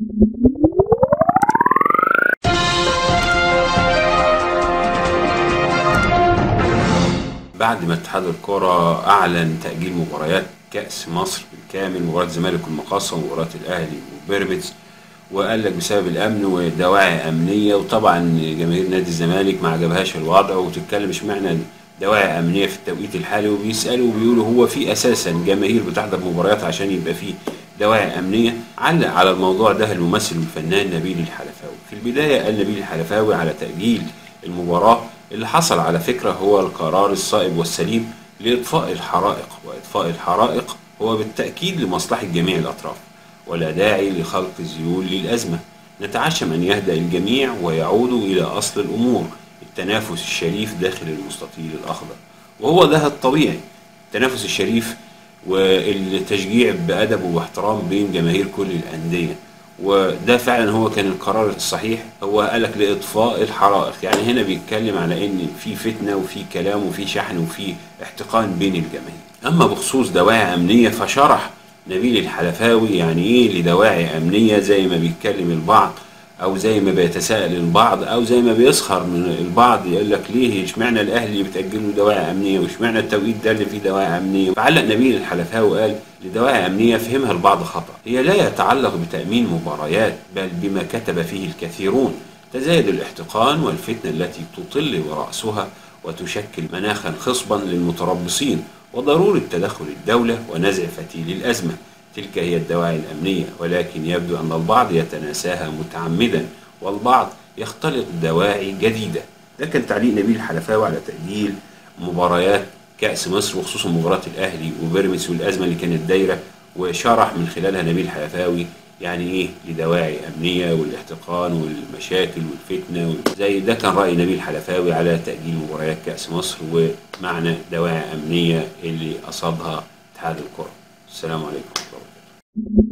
بعد ما اتحاد الكرة أعلن تأجيل مباريات كأس مصر بالكامل مباراة الزمالك والمقاصة ومباراة الأهلي وبيراميدز وقال لك بسبب الأمن ودواعي أمنية وطبعا جماهير نادي الزمالك ما عجبهاش الوضع وتتكلم اشمعنى دواعي أمنية في التوقيت الحالي وبيسألوا وبيقولوا هو في أساسا جماهير بتحضر مباريات عشان يبقى فيه دواعي أمنية علق على الموضوع ده الممثل والفنان نبيل الحلفاوي في البداية قال نبيل الحلفاوي على تأجيل المباراة اللي حصل على فكرة هو القرار الصائب والسليم لإطفاء الحرائق وإطفاء الحرائق هو بالتأكيد لمصلحة جميع الأطراف ولا داعي لخلق زيول للأزمة نتعشم أن يهدأ الجميع ويعودوا إلى أصل الأمور التنافس الشريف داخل المستطيل الأخضر وهو ده الطبيعي التنافس الشريف والتشجيع بأدب واحترام بين جماهير كل الأندية وده فعلا هو كان القرار الصحيح هو قالك لإطفاء الحرائق يعني هنا بيتكلم على إن في فتنة وفي كلام وفي شحن وفي احتقان بين الجماهير أما بخصوص دواعي أمنية فشرح نبيل الحلفاوي يعني إيه لدواعي أمنية زي ما بيتكلم البعض او زي ما بيتساءل البعض او زي ما بيسخر من البعض يقول لك ليه اشمعنى الاهلي بتاجلوا دواعي امنيه واشمعنى التوقيت ده اللي فيه دواعي امنيه فعلق نبيل الحلفاوي وقال لدواعي امنيه فهمها البعض خطا هي لا يتعلق بتامين مباريات بل بما كتب فيه الكثيرون تزايد الاحتقان والفتنه التي تطل براسها وتشكل مناخا خصبا للمتربصين وضروره تدخل الدوله ونزع فتيل الازمه تلك هي الدواعي الأمنية ولكن يبدو أن البعض يتناساها متعمدا والبعض يختلط دواعي جديدة ده كان تعليق نبيل الحلفاوي على تأجيل مباريات كأس مصر وخصوصا مباراة الأهلي وبيراميدز والأزمة اللي كانت دايرة وشرح من خلالها نبيل الحلفاوي يعني ايه لدواعي امنيه والاحتقان والمشاكل والفتنه زي ده كان راي نبيل الحلفاوي على تاجيل مباريات كاس مصر ومعنى دواعي امنيه اللي اصابها اتحاد الكره السلام عليكم ورحمه الله وبركاته